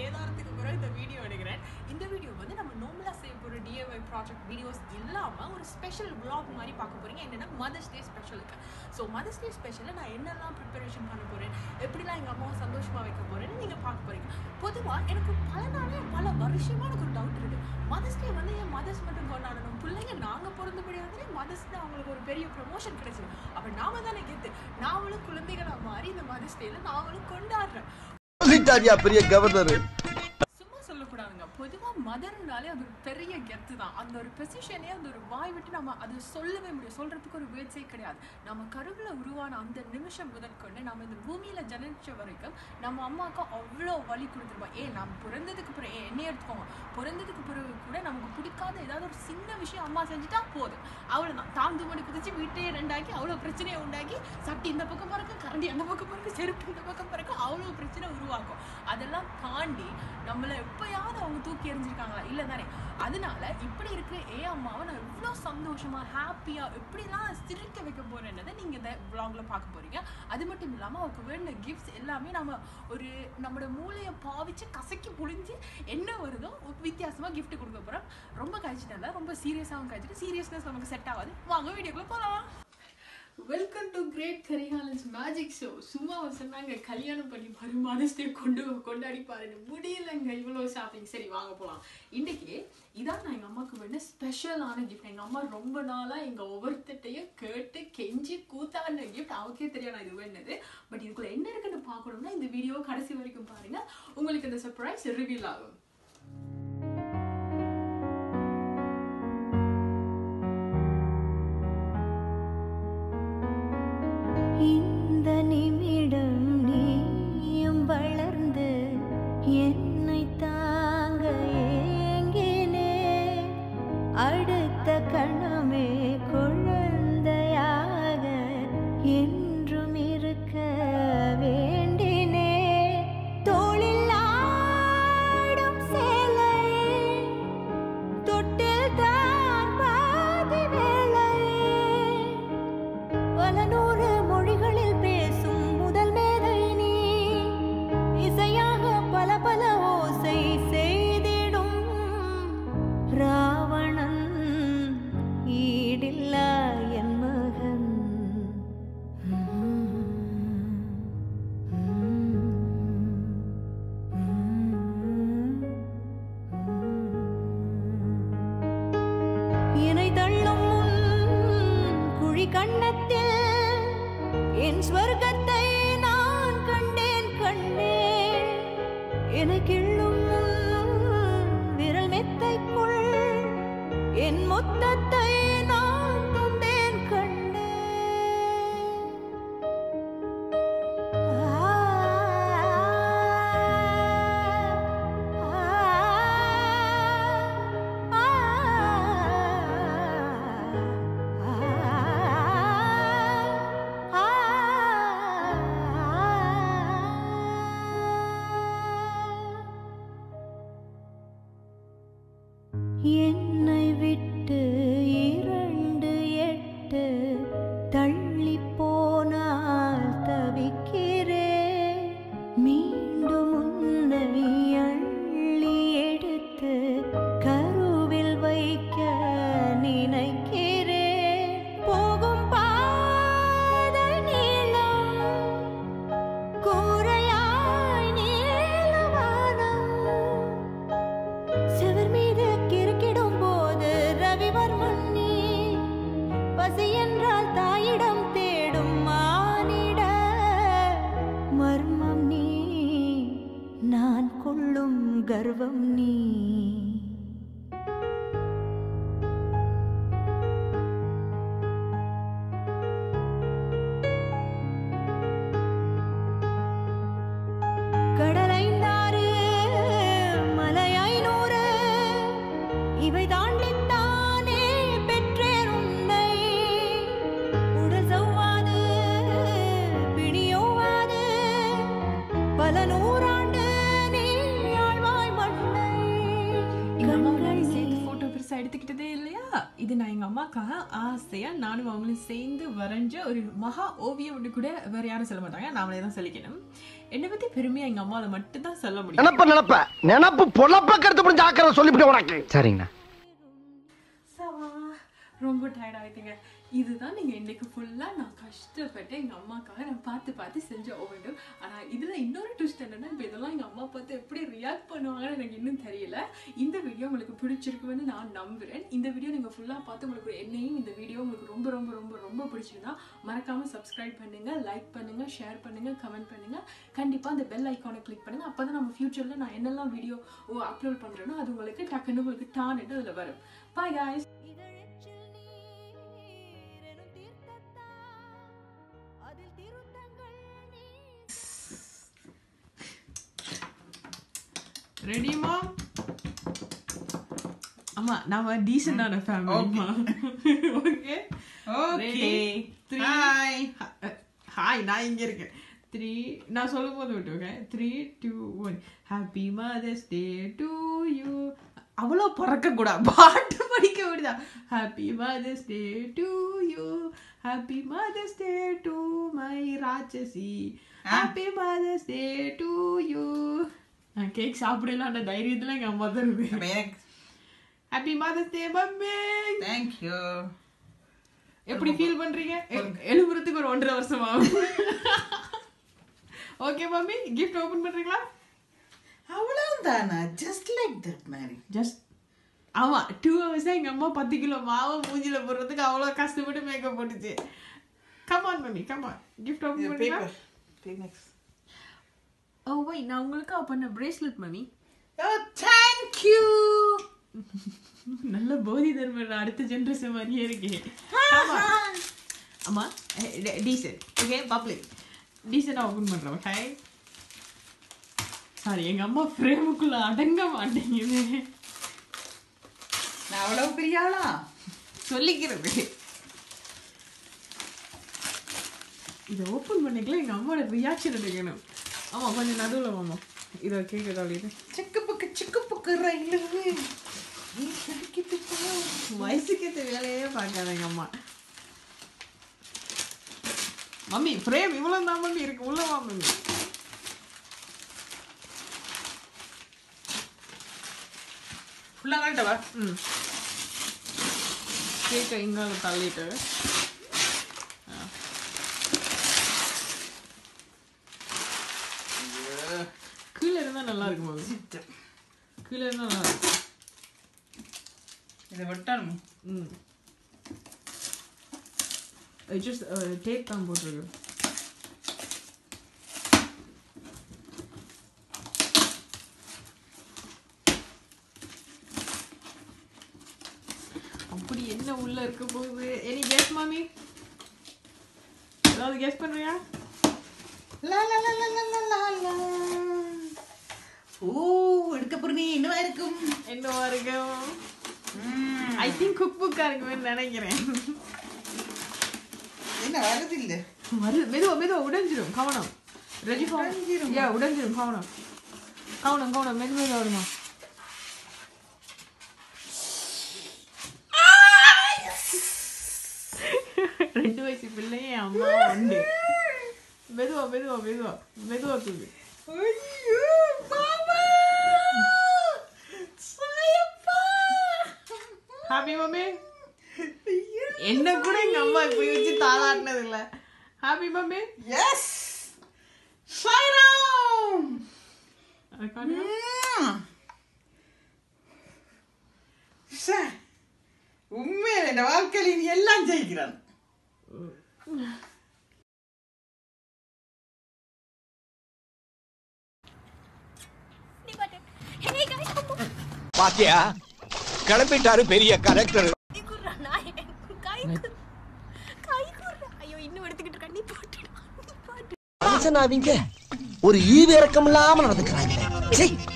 கேதாரத்துக்கு பிறகு இந்த வீடியோ எடுக்கிறேன் இந்த வீடியோ வந்து நம்ம நார்மலாக செய்ய போகிற டிஏஒய் ப்ராஜெக்ட் வீடியோஸ் இல்லாமல் ஒரு ஸ்பெஷல் vlog மாதிரி பார்க்க போறீங்க என்னன்னா மதர்ஸ் டே ஸ்பெஷலுக்கு ஸோ மதர்ஸ் டே ஸ்பெஷலில் நான் என்னெல்லாம் ப்ரிப்பரேஷன் பண்ண போகிறேன் எப்படிலாம் எங்கள் அம்மாவை சந்தோஷமாக வைக்க போகிறேன்னு நீங்கள் பார்க்க போறீங்க பொதுவாக எனக்கு பல நாளே பல வருஷமாக எனக்கு ஒரு டவுட் இருக்குது மதர்ஸ் டே வந்து ஏன் மதர்ஸ் மட்டும் கொண்டாடணும் பிள்ளைங்க நாங்கள் பிறந்தபடி வந்து மதர்ஸ் தான் அவங்களுக்கு ஒரு பெரிய ப்ரமோஷன் கிடைச்சது அப்போ நாம தானே கெத்து நாமளும் குழந்தைகளா மாறி இந்த மதர்ஸ் டேல நாமளும் கொண்டாடுறேன் சொல்லிட்டாரியா பெரிய கவர்னர் சும்மா சொல்லக்கூடாதுங்க பொதுவாக மதர்னாலே அது ஒரு பெரிய கெத்து தான் அந்த ஒரு பொசிஷனே அந்த ஒரு வாய் விட்டு நம்ம அது சொல்லவே முடியும் சொல்றதுக்கு ஒரு வேர்ட்ஸே கிடையாது நம்ம கருவில் உருவான அந்த நிமிஷம் முதற்கொண்டு நம்ம இந்த பூமியில ஜனிச்ச வரைக்கும் நம்ம அம்மாவுக்கு அவ்வளோ வலி கொடுத்துருப்போம் ஏன் நம்ம பிறந்ததுக்கு பிறகு ஏன் என்னையே எடுத்துக்கோங்க பிறந்ததுக்கு பிறகு கூட நமக்கு பிடிக்காத ஏதாவது ஒரு சின்ன விஷயம் அம்மா செஞ்சுட்டா போதும் அவ்வளோதான் தாழ்ந்து மணி குதிச்சு வீட்டையே ரெண்டாக்கி அவ்வளோ பிரச்சனையை உண்டாக்கி சட்டி இந்த பக்கம் பறக்கும் கரண்டி அந்த பக்கம் பறக்கும் செருப்பு இந்த பக்கம் பறக்கும் அவ்வளோ பிரச்சனை உருவாக்கும் அதெல்லாம் தாண்டி நம்மளை எப்பயாவது அவங்க தூக்கி எறிஞ்சிருக்காங்களா இல்லை தானே அதனால இப்படி இருக்கிற ஏ அம்மாவை நான் எவ்வளோ சந்தோஷமா ஹாப்பியா எப்படிலாம் சிரிக்க வைக்க போறேன்றதை நீங்க இந்த vlogல பார்க்க போறீங்க அது மட்டும் இல்லாம அவருக்கு வேண்டிய கிஃப்ட்ஸ் எல்லாமே நம்ம ஒரு நம்மளோட மூளையை பாவிச்சு கசக்கி புழிஞ்சு என்ன வருதோ வித்தியாசமா gift கொடுக்க போறோம் ரொம்ப கழிச்சிட்டல ரொம்ப சீரியஸாகவும் கழிச்சிட்டு சீரியஸ்னஸ் நமக்கு செட் ஆகாது வாங்க வீடியோக்குள்ள போகலாம் welcome to great Karikalan's magic show சும்மா சொன்னாங்க கல்யாணம் பண்ணி பாரு மனசே கொண்டு கொண்டாடி பாருன்னு முடியலங்க இவ்வளோ ஷாப்பிங் சரி வாங்க போகலாம் இன்னைக்கு இதான் நான் எங்கள் அம்மாவுக்கு வேண்டிய ஸ்பெஷலான கிஃப்ட் எங்கள் அம்மா ரொம்ப நாளாக எங்கள் ஒவ்வொருத்தையும் கேட்டு கெஞ்சி கூத்தாடின கிஃப்ட் அவக்கே தெரியும் நான் இது வேணுது பட் இதுக்குள்ள என்ன இருக்குன்னு பார்க்கணும்னா இந்த வீடியோ கடைசி வரைக்கும் பாருங்க உங்களுக்கு இந்த சர்ப்ரைஸ் ரிவீல் ஆகும் இந்த நிமிடம் நீயும் வளர்ந்து என்னை தாங்க ஏங்கினே அடுத்த கணமே குழந்தையாக என்றும் இருக்க வேண்டினே தோளில் ஆடும் சேலையே தொட்டில் தான் பாதி வேளையே பல நூறு மொழிகளில் பேசும் முதல் மேதை நீ இசையாக பல பல ஓசை செய்திடும் ராவணன் ஈடில்லா என் மகன் இணை தள்ளும் முன் குழி கண்ணத்தில் என் ஸ்வர்க்கத்தை நான் கண்டேன் கண்டேன் எனக்கிள்ளும் முன் விரல் மெத்தைக்குள் என் மொத்தத்தை நான் தந்தேன் கண்டேன் என்னை விட்டு இரண்டு எட்டு தள்ளி போனால் தவிக்கிறேன் மீண்டும் உன்னை அள்ளி எடுத்து கருவில் வைக்க நினைக்கிறேன் போகும் பாதை நீளம் கூரையாய் நீளவானம் செவர் மீது கிறுக்கிடும் போது ரவிவர்மன் நீ பசி என்றால் தாயிடம் தேடும் மானிட மர்மம் நீ நான் கொள்ளும் கர்வம் நீ கடலைந்தாறு மலை ஐநூறு இவை தாண்டித்தானே பெற்றேன் உன்னை உடல் சவ்வாது பிணியோவாது பல நூறாண்டு நீ ஆழ்வாய் மண்ணை அம்மாக்காக ஆசையா நானும் அவங்களும் சேர்ந்து வரைஞ்ச ஒரு மகா ஓவியம் ஒன்று கூட வேற யாரும் சொல்ல மாட்டாங்க நாமளே தான் சொல்லிக்கணும் என்னை பத்தி பெருமையா எங்க அம்மாவை மட்டும் தான் சொல்ல முடியும் நினப்ப நினப்ப நினப்பு பொழப்ப கருத்து முடிஞ்ச ஆக்கிற சொல்லிவிட்டு உனக்கு சரிங்கண்ணா சவா ரொம்ப டயர்ட் ஆயிட்டீங்க இதுதான் நீங்க இன்னைக்கு ஃபுல்லா நான் கஷ்டப்பட்டு எங்க அம்மாக்காக நான் பார்த்து பார்த்து செஞ்ச ஓவியம் ஆனா இதுல இன்னொரு ட்விஸ்ட் என்னன்னா இப்போ இதெல்லாம் எங்க அம்மா பார்த்து எப்படி ரியாக்ட் பண்ணுவாங்கன்னு எனக்கு இன்னும் தெரியல இந்த வீடியோ உங்களுக்கு பிடிச்சிருக்குன்னு நான் நம்புறேன் இந்த வீடியோ நீங்க ஃபுல்லா பார்த்து உங்களுக்கு என்னையும் இந்த வீடியோ உங்களுக்கு ரொம்ப ரொம்ப ரொம்ப ரொம்ப பிடிச்சிருந்தா மறக்காம சப்ஸ்கிரைப் பண்ணுங்க லைக் பண்ணுங்க ஷேர் பண்ணுங்க கமெண்ட் பண்ணுங்க கண்டிப்பா அந்த பெல் ஐக்கானை கிளிக் பண்ணுங்க அப்பதான் நம்ம ஃபியூச்சர்ல நான் என்னெல்லாம் வீடியோ அப்லோட் பண்றேனோ அது உங்களுக்கு டக்குன்னு உங்களுக்கு டான்ட்டு அதுல வரும் பாய் guys இதழெச்சில் நீரெனும் தீர்த்தத்தால் அதில் திருத்தங்கள் நீ ரெடிமா அம்மா நாம டீசென்டான ஃபேமிலிமா okay okay three hi hi நான் இங்க இருக்கேன் த்ரீ நான் சொல்லும் போது விட்டு okay three two one happy mother's day to you அவ்வளோ பறக்க கூடாது பாட்டு படிக்க விடுதா happy mother's day to you happy mother's day to my ராட்சசி happy mother's day to you நான் கேக் சாப்பிடலாம் அந்த தைரியத்துல எங்க அம்மா தருது happy mother's day mummy thank you எப்படி ஃபீல் பண்றீங்க எ- எழுப்புறதுக்கு ஒரு ஒன்றரை வருஷம் ஆகும் ஓகே மம்மி கிஃப்ட் ஓபன் பண்றீங்களா அவ்வளவுதானா just like that Mary just ஆமா டூ ஹவர்ஸா எங்க அம்மா பத்து கிலோ மாவை மூஞ்சில போடுறதுக்கு அவ்வளோ கஷ்டப்பட்டு மேக்கப் போட்டுச்சு come on mummy come on gift open பண்ணுறீங்களா பேப்பர் பீனக்ஸ் ஓ வை நான் உங்களுக்கு பண்ண பிரேஸ்லெட் மம்மி ஓ தேங்க்யூ நல்ல போதி தர்மர் அடுத்த ஜென்ரேஷன் மாதிரியே இருக்கு ஆமா ஆமா டீசென்ட் ஓகே பப்ளிக் டீசெண்டாக ஓப்பன் பண்ணுறோம் ஓகே சாரி எங்க அம்மா ஃப்ரேமுக்குள்ள அடங்க மாட்டேங்குது நான் அவ்வளவு பெரிய ஆளா சொல்லிக்கிறது இதை ஓப்பன் பண்ணிக்கல எங்க அம்மாவோட ரியாக்ஷன் எடுக்கணும் ஆமா கொஞ்சம் நடுவில் மாமா இதை கேட்க தள்ளிட்டு சிக்கு புக்கு சிக்கு புக்கு ரயிலு நீ கிடைக்கிட்டு போ. வயசுக்கேற்ற வேலையே பார்க்காத எங்க அம்மா மம்மி ஃப்ரேம் இவ்வளவு தான் மம்மி இருக்கு உள்ள வா மம்மி ஃபுல்லா கழட்டவா ம் கேக்க இங்கால தள்ளிட்டு ஆ. கீழே இருந்தா நல்லா இருக்கும் மம்மி சிட்டு கீழே இருந்தா நல்லா இருக்கும் இதை வெட்டணுமே ம் ஜஸ்ட் டேப் தான் போட்டிருக்கு அப்படி என்ன உள்ள இருக்க போகுது எனி கெஸ் மாமி ஏதாவது கெஸ் பண்றியா லா லா லா லா லா லா லா லா. ஓ எடுக்க போறீங்க என்னவா இருக்கும் என்னவா இருக்கும் ம், ஐ திங்க் குக் புக்கா இருக்குமே நினைக்கிறேன் என்ன வருது இல்ல மறு மெதுவா மெதுவா உடைஞ்சிரும் கவனம் ரெடி உடைஞ்சிருமா? யா உடைஞ்சிரும் கவனம் கவனம் கவனம் மெது மெதுவா வருமா ரெண்டு வயசு பிள்ளையே அம்மா உண்டு மெதுவா மெதுவா மெதுவா மெதுவா தூக்கு ஐயோ மாமா சாயப்பா ஹாப்பி மம்மி என்ன கூட எங்க அம்மா இப்படி வச்சு தாளாட்டினது இல்ல ஹாப்பி மம்மி எஸ் சாய்ராம் அதுக்கான சார் உண்மையில இந்த வாழ்க்கையில நீ எல்லாம் ஜெயிக்கிறான் நீ பாட்டு ஹே गाइस பாத்தியா கிளம்பிட்டாரு பெரிய கலெக்டர் கை குர்ரா நான் கை குர் கை குர்ரா ஐயோ இன்னும் எடுத்துக்கிட்டு இருக்கா நீ போட்டுடா நீ போட்டு மனுஷன் அவங்க ஒரு ஈவு இறக்கம் இல்லாம நடந்துக்கிறாங்க சீ